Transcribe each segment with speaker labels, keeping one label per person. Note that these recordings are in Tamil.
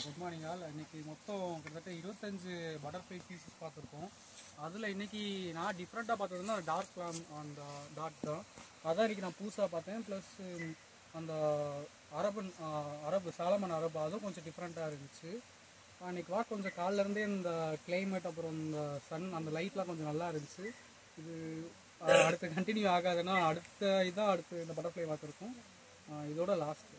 Speaker 1: குட் மார்னிங் ஆல் இன்னைக்கு மொத்தம் கிட்டத்தட்ட இருபத்தஞ்சு பட்டர்ஃப்ளை ஸ்பீசிஸ் பார்த்துருக்கோம் அதில் இன்னைக்கு நான் டிஃப்ரெண்ட்டாக பார்த்ததுன்னா டார்க் அந்த டாட் தான் அதான் இன்னைக்கு நான் புதுசாக பார்த்தேன் ப்ளஸ் அந்த அரபு அரபு சாலமன் அரபு அதுவும் கொஞ்சம் டிஃப்ரெண்ட்டாக இருந்துச்சு அன்னைக்கு வா கொஞ்சம் காலைல இருந்தே இந்த climate அப்புறம் இந்த சன் அந்த லைட்லாம் கொஞ்சம் நல்லா இருந்துச்சு இது ஆஹ், அடுத்து கண்டினியூ ஆகாதுன்னா அடுத்த இதான் அடுத்து இந்த பட்டர்ஃப்ளை பார்த்துருக்கோம் இதோட லாஸ்ட்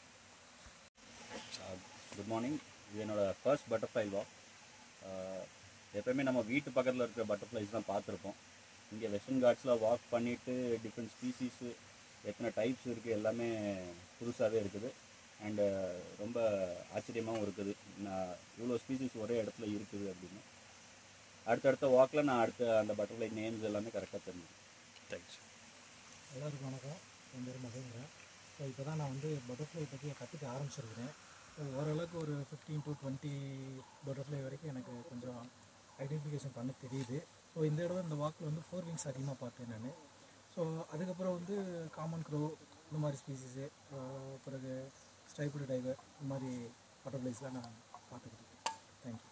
Speaker 2: குட் மார்னிங் இது என்னோட ஃபர்ஸ்ட் பட்டர்ஃப்ளை வாக் எப்போயுமே நம்ம வீட்டு பக்கத்தில் இருக்கிற பட்டர்ஃப்ளைஸ் தான் பார்த்துருப்போம் இங்கே வெஸ்டர்ன் காட்ஸில் வாக் பண்ணிவிட்டு டிஃப்ரெண்ட் ஸ்பீசிஸு எத்தனை டைப்ஸ் இருக்குது எல்லாமே புதுசாகவே இருக்குது அண்டு ரொம்ப ஆச்சரியமாகவும் இருக்குது நான் இவ்வளோ ஸ்பீசிஸ் ஒரே இடத்துல இருக்குது அப்படின்னு அடுத்தடுத்த வாக்கில் நான் அடுத்த அந்த பட்டர்ஃப்ளை நேம்ஸ் எல்லாமே கரெக்டாக தெரிஞ்சுது தேங்க்ஸ்
Speaker 3: எல்லாருக்கும் வணக்கம் என் பேர் மகேந்திரன் ஸோ இப்போ தான் நான் வந்து பட்டர்ஃப்ளை பற்றி கற்றுக்க ஆரம்பிச்சிருக்கிறேன் ஸோ ஓரளவுக்கு ஒரு ஃபிஃப்டீன் டு டுவெண்ட்டி பட்டர்ஃப்ளை வரைக்கும் எனக்கு கொஞ்சம் ஐடென்டிஃபிகேஷன் பண்ண தெரியுது ஸோ இந்த தடவை இந்த வாக்கில் வந்து ஃபோர் விங்ஸ் அதிகமாக பார்த்தேன் நான் ஸோ அதுக்கப்புறம் வந்து காமன் க்ரோ இந்த மாதிரி ஸ்பீசிஸு பிறகு ஸ்ட்ரைப்டு டைவர் இந்த மாதிரி பட்டர்ஃப்ளைஸ்லாம் நான் பார்த்துக்கிட்டு தேங்க்யூ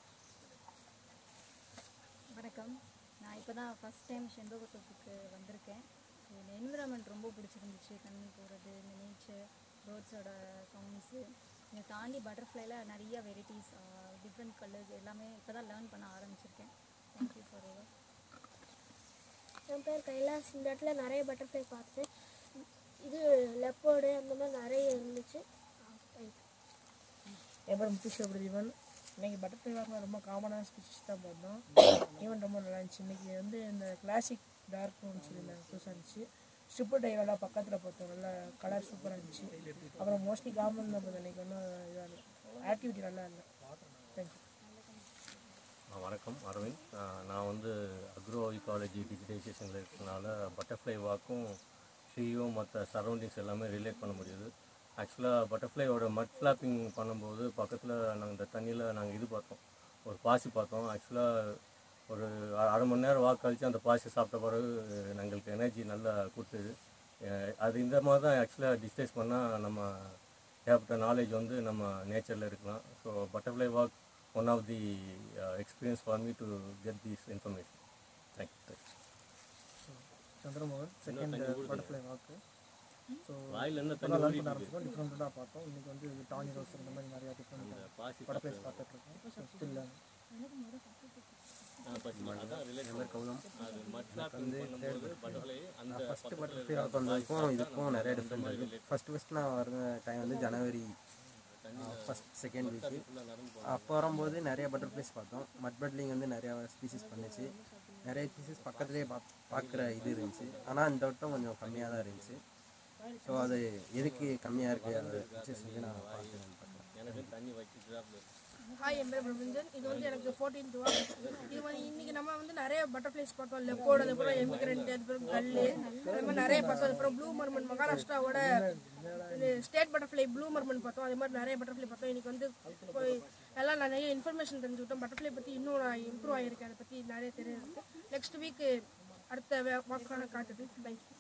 Speaker 4: வணக்கம் நான் இப்போ தான் ஃபஸ்ட் டைம் செண்பகத்தோப்புக்கு வந்திருக்கேன் ஸோ இந்த என்விரான்மெண்ட் ரொம்ப பிடிச்சிருந்துச்சு தண்ணி போகிறது இந்த நேச்சர் பேர்ட்ஸோட சவுண்ட்ஸு இதை தாண்டி பட்டர்ஃப்ளைல நிறைய வெரைட்டிஸ் டிஃப்ரெண்ட் கலர்ஸ் எல்லாமே இப்போ தான் லேர்ன் பண்ண ஆரம்பிச்சிருக்கேன் தேங்க்யூ ஃபார் ஓவர்
Speaker 5: என் பேர் கைலாஸ் இந்த இடத்துல நிறைய பட்டர்ஃப்ளை பார்த்தேன் இது லெப்பர்டு அந்த மாதிரி நிறைய இருந்துச்சு தேங்க்யூ
Speaker 6: என் பேர் முத்துஷ பிரதீபன் இன்னைக்கு பட்டர்ஃப்ளை வாக்கில் ரொம்ப காமனான ஸ்பீச்சஸ் தான் பார்த்தோம் ஈவன் ரொம்ப நல்லா இருந்துச்சு இன்னைக்கு வந்து இந்த கிளாசிக் டார்க்னு சொல்லியிருந்தாங்க புதுசாக இருந்துச்சு ஸ்ட்ரிப்பு டைவெல்லாம் பக்கத்தில் பார்த்தோம் நல்லா கலர் சூப்பராக இருந்துச்சு அப்புறம் மோஸ்ட்லி காமன் தான் பார்த்தோம் இன்னைக்கு ஒன்றும் இதாக இல்லை ஆக்டிவிட்டி நல்லா இல்லை தேங்க்யூ
Speaker 7: ஆ, வணக்கம் அரவிந்த் ஆ, நான் வந்து அக்ரோ இக்காலஜி டிஜிட்டைசேஷனில் இருக்கிறனால பட்டர்ஃப்ளை வாக்கும் ட்ரீயும் மற்ற சரௌண்டிங்ஸ் எல்லாமே ரிலேட் பண்ண முடியுது ஆக்சுவலாக பட்டர்ஃப்ளையோட மட் ஃப்ளாப்பிங் பண்ணும்போது பக்கத்தில் நாங்கள் இந்த தண்ணியில் நாங்கள் இது பார்த்தோம் ஒரு பாசி பார்த்தோம் ஆக்சுவலாக ஒரு அ- அரை மணி நேரம் வாக் கழிச்சு அந்த பாசி சாப்பிட்ட பிறகு எங்களுக்கு எனர்ஜி நல்லா கொடுத்தது அஹ் அது இந்த மாதிரி தான் ஆக்சுவலாக டிஸ்டைஸ் பண்ணால் நம்ம ஏகப்பட்ட நாலேஜ் வந்து நம்ம நேச்சரில் இருக்கலாம் so butterfly walk one of the experience for me to get this information thank you thanks
Speaker 3: Chandramohan second butterfly walk so
Speaker 7: வாயில் என்ன
Speaker 3: இப்போ தான் லேர்ன் பண்ண ஆரம்பிச்சிருக்கோம் டிஃப்ரெண்ட்டாக பார்த்தோம் இன்றைக்கி வந்து டானி ரோஸ் இந்த மாதிரி நிறையா டிஃப்ரெண்ட்
Speaker 7: பாசி
Speaker 3: பட்டர்ஃப்ளைஸ் பார்த்துட்ருக்கோம் ஸ்டில்
Speaker 8: ஃபஸ்ட்டு பட்டர்ஃப்ளை வாக் வந்ததுக்கும் இதுக்கும் நிறைய டிஃப்ரெண்ட் இருக்குது ஃபஸ்ட்டு ஃபஸ்ட் நான் வர டைம் வந்து ஜனவரி ஃபஸ்ட் செகண்ட் வீக்கு அப்போ வரும்போது நிறைய பட்டர்ஃப்ளைஸ் பார்த்தோம் மட் பட்லிங் வந்து நிறையா ஸ்பீசிஸ் பண்ணுச்சு நிறைய ஸ்பீசிஸ் பக்கத்துலேயே பா பார்க்குற இது இருந்துச்சு ஆனால் இந்த வட்டம் கொஞ்சம் கம்மியாக தான் இருந்துச்சு ஸோ அது எதுக்கு கம்மியாக இருக்குது அந்த பிக்சர்ஸ் வந்து நான் பார்த்து பார்க்கலாம்
Speaker 6: ஹாய் என் பேர் பிரபஞ்சன் இது வந்து எனக்கு ஃபோர்டீன் டூ இது வந்து இன்னைக்கு நம்ம வந்து நிறைய பட்டர்ஃப்ளைஸ் பார்த்தோம் லெப்போர்டு அதுக்கப்புறம் எமிகிரண்ட் அதுக்கப்புறம் கல்லு அது மாதிரி நிறைய பார்த்தோம் அதுக்கப்புறம் ப்ளூ மர்மன் மகாராஷ்டிராவோட ஸ்டேட் பட்டர்ஃப்ளை ப்ளூ மர்மன் பார்த்தோம் அது மாதிரி நிறைய பட்டர்ஃப்ளை பார்த்தோம் இன்னைக்கு வந்து போய் எல்லாம் நான் நிறைய இன்ஃபர்மேஷன் தெரிஞ்சுக்கிட்டோம் பட்டர்ஃப்ளை பற்றி இன்னும் நான் இம்ப்ரூவ் ஆகியிருக்கேன் அதை பற்றி நிறைய தெரியுது நெக்ஸ்ட் வீக் அடுத்த வாக்கான காட்டுது தேங்க்யூ